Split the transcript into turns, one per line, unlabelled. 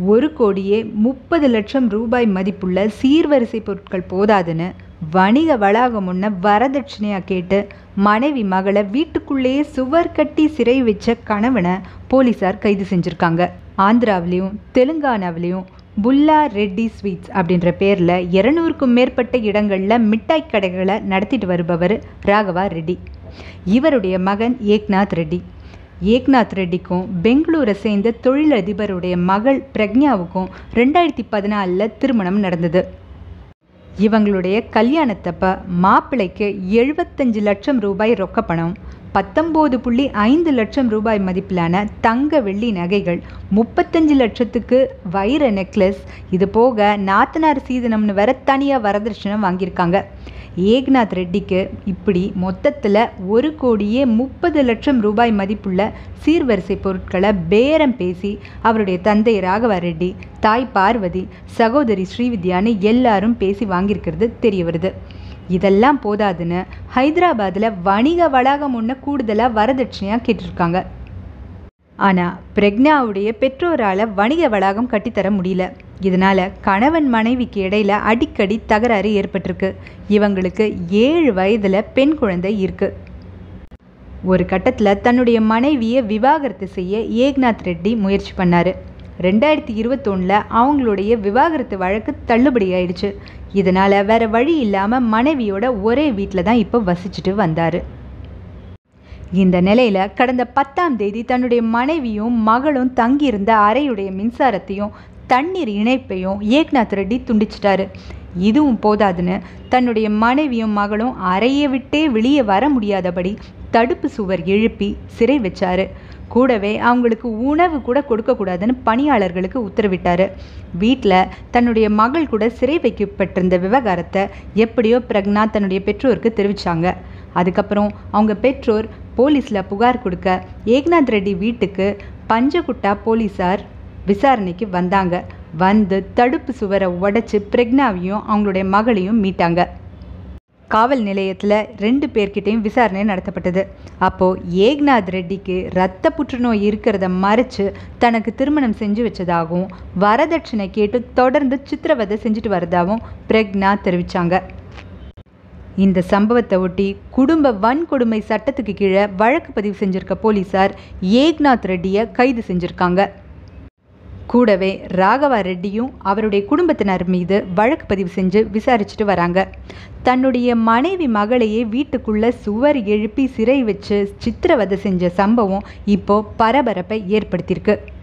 ஒரு கோடியே முப்பது லட்சம் ரூபாய் மதிப்புள்ள சீர்வரிசை பொருட்கள் போதாதுன்னு வணிக வளாகம் முன்ன வரதட்சணையா கேட்டு மனைவி மகளை வீட்டுக்குள்ளேயே சுவர் கட்டி சிறை வச்ச கணவனை போலீசார் கைது செஞ்சுருக்காங்க ஆந்திராவிலையும் தெலுங்கானாவிலையும் புல்லா ரெட்டி ஸ்வீட்ஸ் அப்படின்ற பேரில் இரநூறுக்கும் மேற்பட்ட இடங்களில் மிட்டாய் கடைகளை நடத்திட்டு வருபவர் ராகவா ரெட்டி இவருடைய மகன் ஏக்நாத் ரெட்டி ஏக்நாத் ரெட்டிக்கும் பெங்களூரை சேர்ந்த தொழிலதிபருடைய மகள் பிரக்ஞாவுக்கும் ரெண்டாயிரத்தி பதினாலில் திருமணம் நடந்தது இவங்களுடைய கல்யாணத்தப்ப மாப்பிள்ளைக்கு எழுபத்தஞ்சு லட்சம் ரூபாய் ரொக்க பணம் பத்தொம்போது புள்ளி ஐந்து லட்சம் ரூபாய் மதிப்பிலான தங்க வெள்ளி நகைகள் முப்பத்தஞ்சு லட்சத்துக்கு வைர நெக்லஸ் இது போக நாத்தனார் சீதனம்னு வேற தனியாக வரதட்சணை வாங்கியிருக்காங்க ஏக்நாத் ரெட்டிக்கு இப்படி மொத்தத்தில் ஒரு கோடியே முப்பது லட்சம் ரூபாய் மதிப்புள்ள சீர்வரிசை பொருட்களை பேரம் பேசி அவருடைய தந்தை ராகவா ரெட்டி தாய் பார்வதி சகோதரி ஸ்ரீவித்யான்னு எல்லாரும் பேசி வாங்கியிருக்கிறது தெரிய வருது இதெல்லாம் போதாதுன்னு ஹைதராபாத்தில் வணிக வளாகம் ஒன்று கூடுதலாக வரதட்சணையாக கேட்டிருக்காங்க ஆனால் பிரக்ஞாவுடைய பெற்றோரால் வணிக வளாகம் கட்டித்தர முடியல இதனால் கணவன் மனைவிக்கு இடையில அடிக்கடி தகராறு ஏற்பட்டிருக்கு இவங்களுக்கு ஏழு வயதில் பெண் குழந்தை இருக்கு ஒரு கட்டத்தில் தன்னுடைய மனைவியை விவாகரத்து செய்ய ஏக்நாத் ரெட்டி முயற்சி பண்ணார் ரெண்டாயிரத்தி இருபத்தொன்னில் அவங்களுடைய விவாகரத்து வழக்கு தள்ளுபடி ஆயிடுச்சு இதனால் வேற வழி இல்லாமல் மனைவியோட ஒரே வீட்டில் தான் இப்போ வசிச்சுட்டு வந்தார் இந்த நிலையில கடந்த பத்தாம் தேதி தன்னுடைய மனைவியும் மகளும் தங்கியிருந்த அறையுடைய மின்சாரத்தையும் தண்ணீர் இணைப்பையும் ஏக்நாத் ரெட்டி துண்டிச்சிட்டாரு இதுவும் போதாதுன்னு தன்னுடைய மனைவியும் மகளும் அறையை விட்டே வெளியே வர முடியாதபடி தடுப்பு சுவர் எழுப்பி சிறை வச்சாரு கூடவே அவங்களுக்கு உணவு கூட கொடுக்கக்கூடாதுன்னு பணியாளர்களுக்கு உத்தரவிட்டாரு வீட்டில் தன்னுடைய மகள் கூட சிறை வைக்கப்பட்டிருந்த விவகாரத்தை எப்படியோ பிரக்னா தன்னுடைய பெற்றோருக்கு தெரிவித்தாங்க அதுக்கப்புறம் அவங்க பெற்றோர் போலீஸில் புகார் கொடுக்க ஏக்நாத் ரெட்டி வீட்டுக்கு பஞ்சகுட்டா போலீஸார் விசாரணைக்கு வந்தாங்க வந்து தடுப்பு சுவரை உடைச்சு பிரக்னாவையும் அவங்களுடைய மகளையும் மீட்டாங்க காவல் நிலையத்தில் ரெண்டு பேர்கிட்டையும் விசாரணை நடத்தப்பட்டது அப்போது ஏக்நாத் ரெட்டிக்கு இரத்த புற்றுநோய் இருக்கிறத மறைச்சு தனக்கு திருமணம் செஞ்சு வச்சதாகவும் வரதட்சணை கேட்டு தொடர்ந்து சித்திரவதை செஞ்சுட்டு வரதாகவும் பிரக்னா தெரிவித்தாங்க இந்த சம்பவத்தை ஒட்டி குடும்ப வன்கொடுமை சட்டத்துக்கு கீழே வழக்கு பதிவு செஞ்சிருக்க போலீசார் ஏக்நாத் ரெட்டியை கைது செஞ்சிருக்காங்க கூடவே ராகவா ரெட்டியும் அவருடைய குடும்பத்தினர் மீது வழக்கு பதிவு செஞ்சு விசாரிச்சுட்டு வராங்க தன்னுடைய மனைவி மகளையே வீட்டுக்குள்ள சுவர் எழுப்பி சிறை வச்சு சித்திரவதை செஞ்ச சம்பவம் இப்போ பரபரப்பை ஏற்படுத்தியிருக்கு